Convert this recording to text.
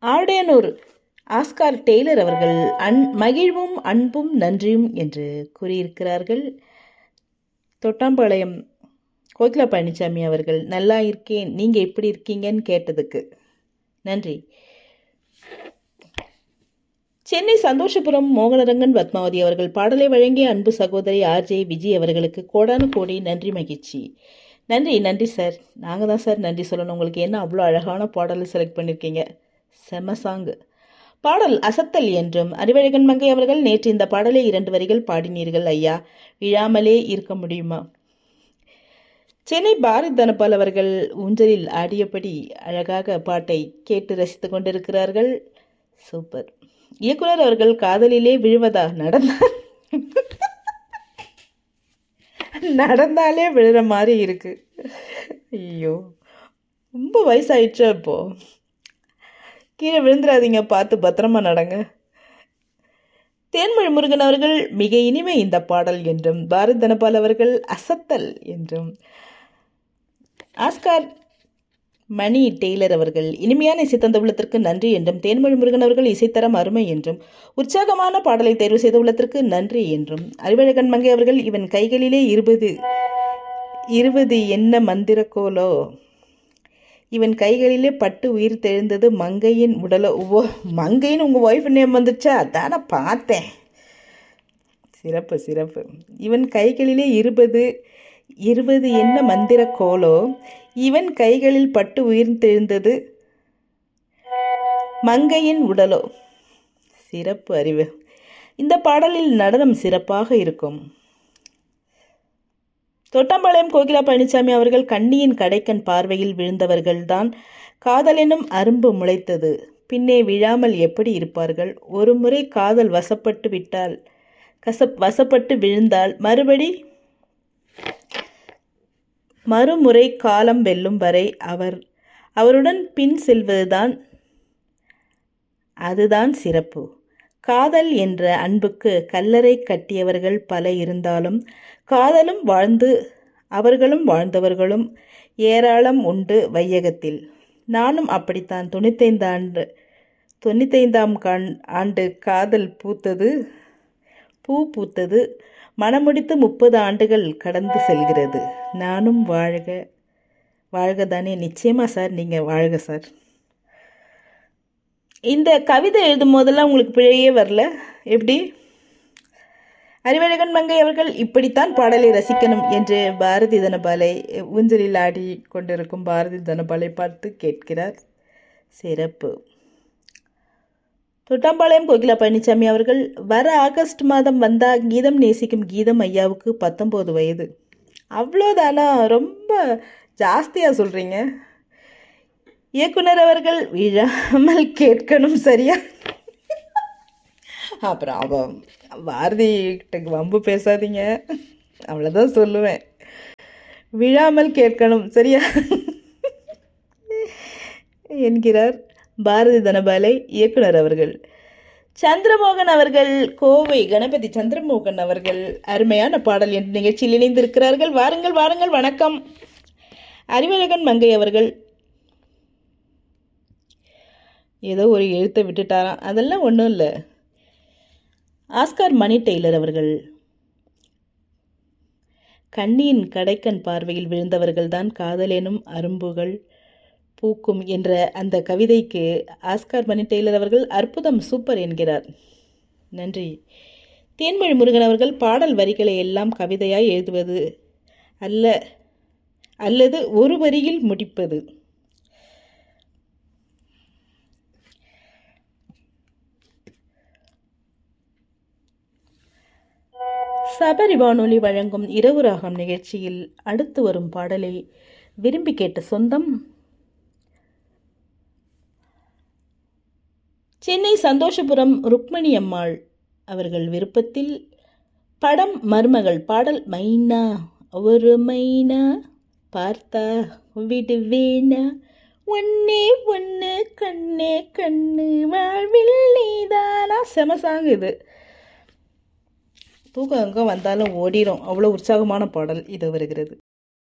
ஆடையனூர் Oscar Taylor அவர்கள் அன் மகிழ்வும் அன்பும் நன்றியும் என்று கூறியிருக்கிறார்கள் தொட்டாம்பாளையம் கோகிலா பழனிசாமி அவர்கள் நல்லா இருக்கேன் நீங்கள் எப்படி இருக்கீங்கன்னு கேட்டதுக்கு நன்றி சென்னை சந்தோஷபுரம் மோகனரங்கன் பத்மாவதி அவர்கள் பாடலை வழங்கிய அன்பு சகோதரி ஆர்ஜே விஜய் அவர்களுக்கு கோடானு கோடி நன்றி மகிழ்ச்சி நன்றி நன்றி சார் நாங்கள் தான் சார் நன்றி சொல்லணும் உங்களுக்கு என்ன அவ்வளோ அழகான பாடலை செலக்ட் பண்ணியிருக்கீங்க செம சாங்கு பாடல் அசத்தல் என்றும் அறிவழகன் மங்கை அவர்கள் நேற்று இந்த பாடலை இரண்டு வரிகள் பாடினீர்கள் ஐயா விழாமலே இருக்க முடியுமா சென்னை பாரத் தனபால் அவர்கள் ஊஞ்சலில் ஆடியபடி அழகாக பாட்டை கேட்டு ரசித்து கொண்டிருக்கிறார்கள் சூப்பர் இயக்குனர் அவர்கள் காதலிலே விழுவதா நடந்தால் நடந்தாலே விழுற மாதிரி இருக்கு ஐயோ ரொம்ப வயசாயிடுச்சா இப்போ கீழே விழுந்துடாதீங்க பார்த்து பத்திரமா நடங்க தேன்மொழி முருகன் அவர்கள் மிக இனிமை இந்த பாடல் என்றும் பாரத் தனபால் அவர்கள் அசத்தல் என்றும் ஆஸ்கார் மணி டெய்லர் அவர்கள் இனிமையான இசைத்தந்த உள்ளத்திற்கு நன்றி என்றும் தேன்மொழி முருகன் அவர்கள் இசைத்தரம் அருமை என்றும் உற்சாகமான பாடலை தேர்வு செய்த உள்ளத்திற்கு நன்றி என்றும் அறிவழகன் மங்கை அவர்கள் இவன் கைகளிலே இருபது இருபது என்ன மந்திரக்கோலோ இவன் கைகளிலே பட்டு உயிர் தெழுந்தது மங்கையின் உடலோ ஓ மங்கைன்னு உங்கள் ஒய்ஃப் நேம் வந்துச்சா அதான பார்த்தேன் சிறப்பு சிறப்பு இவன் கைகளிலே இருபது இருபது என்ன மந்திர கோலோ இவன் கைகளில் பட்டு உயிர் தெழுந்தது மங்கையின் உடலோ சிறப்பு அறிவு இந்த பாடலில் நடனம் சிறப்பாக இருக்கும் தொட்டம்பாளையம் கோகிலா பழனிசாமி அவர்கள் கண்ணியின் கடைக்கன் பார்வையில் விழுந்தவர்கள்தான் காதலெனும் அரும்பு முளைத்தது பின்னே விழாமல் எப்படி இருப்பார்கள் ஒரு முறை காதல் வசப்பட்டு விட்டால் கசப் வசப்பட்டு விழுந்தால் மறுபடி மறுமுறை காலம் வெல்லும் வரை அவர் அவருடன் பின் செல்வதுதான் அதுதான் சிறப்பு காதல் என்ற அன்புக்கு கல்லறை கட்டியவர்கள் பல இருந்தாலும் காதலும் வாழ்ந்து அவர்களும் வாழ்ந்தவர்களும் ஏராளம் உண்டு வையகத்தில் நானும் அப்படித்தான் தொண்ணூத்தைந்து ஆண்டு தொண்ணூத்தைந்தாம் கான் ஆண்டு காதல் பூத்தது பூ பூத்தது மனமுடித்து முப்பது ஆண்டுகள் கடந்து செல்கிறது நானும் வாழ்க வாழ்க தானே நிச்சயமாக சார் நீங்கள் வாழ்க சார் இந்த கவிதை எழுதும் போதெல்லாம் உங்களுக்கு பிழையே வரல எப்படி அறிவழகன் மங்கை அவர்கள் இப்படித்தான் பாடலை ரசிக்கணும் என்று பாரதி தனபாலை ஊஞ்சலில் ஆடி கொண்டிருக்கும் பாரதி தனபாலை பார்த்து கேட்கிறார் சிறப்பு தொட்டாம்பாளையம் கோகிலா பழனிசாமி அவர்கள் வர ஆகஸ்ட் மாதம் வந்தா கீதம் நேசிக்கும் கீதம் ஐயாவுக்கு பத்தொம்போது வயது அவ்வளோதானா ரொம்ப ஜாஸ்தியாக சொல்கிறீங்க இயக்குனர் அவர்கள் விழாமல் கேட்கணும் சரியா அப்புறம் அவ பாரதி கிட்ட வம்பு பேசாதீங்க அவ்வளோதான் சொல்லுவேன் விழாமல் கேட்கணும் சரியா என்கிறார் பாரதி தனபாலை இயக்குனர் அவர்கள் சந்திரமோகன் அவர்கள் கோவை கணபதி சந்திரமோகன் அவர்கள் அருமையான பாடல் என்ற நிகழ்ச்சியில் இணைந்திருக்கிறார்கள் வாருங்கள் வாருங்கள் வணக்கம் அறிவழகன் மங்கை அவர்கள் ஏதோ ஒரு எழுத்தை விட்டுட்டாராம் அதெல்லாம் ஒன்றும் இல்லை ஆஸ்கார் மணி டெய்லர் அவர்கள் கண்ணியின் கடைக்கன் பார்வையில் விழுந்தவர்கள்தான் காதலெனும் அரும்புகள் பூக்கும் என்ற அந்த கவிதைக்கு ஆஸ்கார் மணி டெய்லர் அவர்கள் அற்புதம் சூப்பர் என்கிறார் நன்றி தேன்மொழி முருகன் அவர்கள் பாடல் வரிகளை எல்லாம் கவிதையாய் எழுதுவது அல்ல அல்லது ஒரு வரியில் முடிப்பது சபரி வானொலி வழங்கும் இரவு ராகம் நிகழ்ச்சியில் அடுத்து வரும் பாடலை விரும்பி கேட்ட சொந்தம் சென்னை சந்தோஷபுரம் ருக்மணி அம்மாள் அவர்கள் விருப்பத்தில் படம் மருமகள் பாடல் மைனா ஒரு மைனா பார்த்தா விடுவேனா ஒன்னே ஒன்று கண்ணே கண்ணு வாழ்வில் நீதானா செம சாங் இது தூக்கம் எங்கே வந்தாலும் ஓடிடும் அவ்வளோ உற்சாகமான பாடல் இது வருகிறது